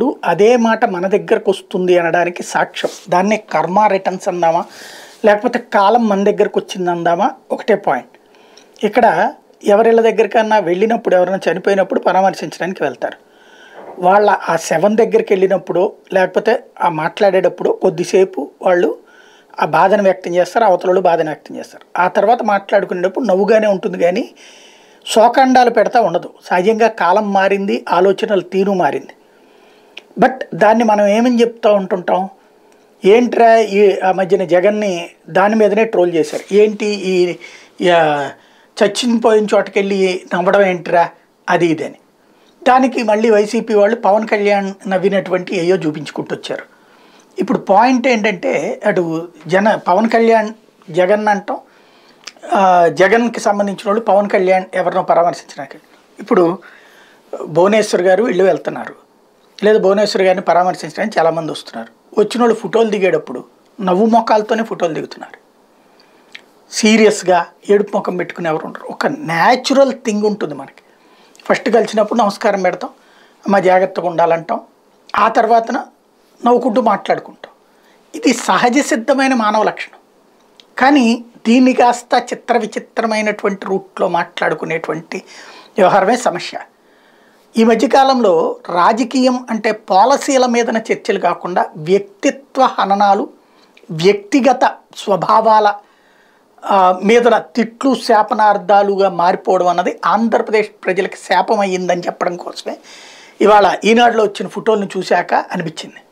అదే మాట మన దగ్గరకు వస్తుంది అనడానికి సాక్ష్యం దాన్ని కర్మ రిటర్న్స్ అందామా లేకపోతే కాలం మన దగ్గరకు వచ్చింది అందామా ఒకటే పాయింట్ ఇక్కడ ఎవరిళ్ళ దగ్గరికన్నా వెళ్ళినప్పుడు ఎవరైనా చనిపోయినప్పుడు పరామర్శించడానికి వెళ్తారు వాళ్ళ ఆ శవం దగ్గరికి వెళ్ళినప్పుడు లేకపోతే ఆ మాట్లాడేటప్పుడు కొద్దిసేపు వాళ్ళు ఆ బాధను వ్యక్తం చేస్తారు అవతలలో బాధను వ్యక్తం చేస్తారు ఆ తర్వాత మాట్లాడుకునేటప్పుడు నవ్వుగానే ఉంటుంది కానీ శోకాండాలు పెడతా ఉండదు సహజంగా కాలం మారింది ఆలోచనలు తీరు మారింది బట్ దాన్ని మనం ఏమని చెప్తూ ఉంటుంటాం ఏంట్రా ఈ ఆ మధ్యన జగన్ని దాని మీదనే ట్రోల్ చేశారు ఏంటి ఈ ఆ, చచ్చిపోయిన చోటకెళ్ళి నవ్వడం ఏంట్రా అది ఇది అని దానికి మళ్ళీ వైసీపీ వాళ్ళు పవన్ కళ్యాణ్ నవ్వినటువంటి ఏయో చూపించుకుంటూ వచ్చారు ఇప్పుడు పాయింట్ ఏంటంటే అటు జన పవన్ కళ్యాణ్ జగన్ అంటాం ఆ, జగన్కి సంబంధించిన వాళ్ళు పవన్ కళ్యాణ్ ఎవరినో పరామర్శించడానికి ఇప్పుడు భువనేశ్వర్ గారు ఇల్లు వెళ్తున్నారు లేదా భువనేశ్వర్ గారిని పరామర్శించడానికి చాలామంది వస్తున్నారు వచ్చిన వాళ్ళు ఫోటోలు దిగేటప్పుడు నవ్వు మొక్కలతోనే ఫోటోలు దిగుతున్నారు సీరియస్గా ఏడుపు ముఖం పెట్టుకుని ఎవరు ఉండరు ఒక న్యాచురల్ థింగ్ ఉంటుంది మనకి ఫస్ట్ కలిసినప్పుడు నమస్కారం పెడతాం అమ్మ జాగ్రత్తగా ఉండాలంటాం ఆ తర్వాతన నవ్వుకుంటూ మాట్లాడుకుంటాం ఇది సహజ సిద్ధమైన మానవ లక్షణం కానీ దీన్ని కాస్త చిత్ర విచిత్రమైనటువంటి రూట్లో మాట్లాడుకునేటువంటి వ్యవహారమే సమస్య ఈ మధ్యకాలంలో రాజకీయం అంటే పాలసీల మీదన చర్చలు కాకుండా వ్యక్తిత్వ హననాలు వ్యక్తిగత స్వభావాల ఆ, మీదన తిట్లు శాపనార్థాలుగా మారిపోవడం అన్నది ఆంధ్రప్రదేశ్ ప్రజలకు శాపం అయ్యిందని చెప్పడం కోసమే ఇవాళ ఈనాడులో వచ్చిన ఫోటోలను చూశాక అనిపించింది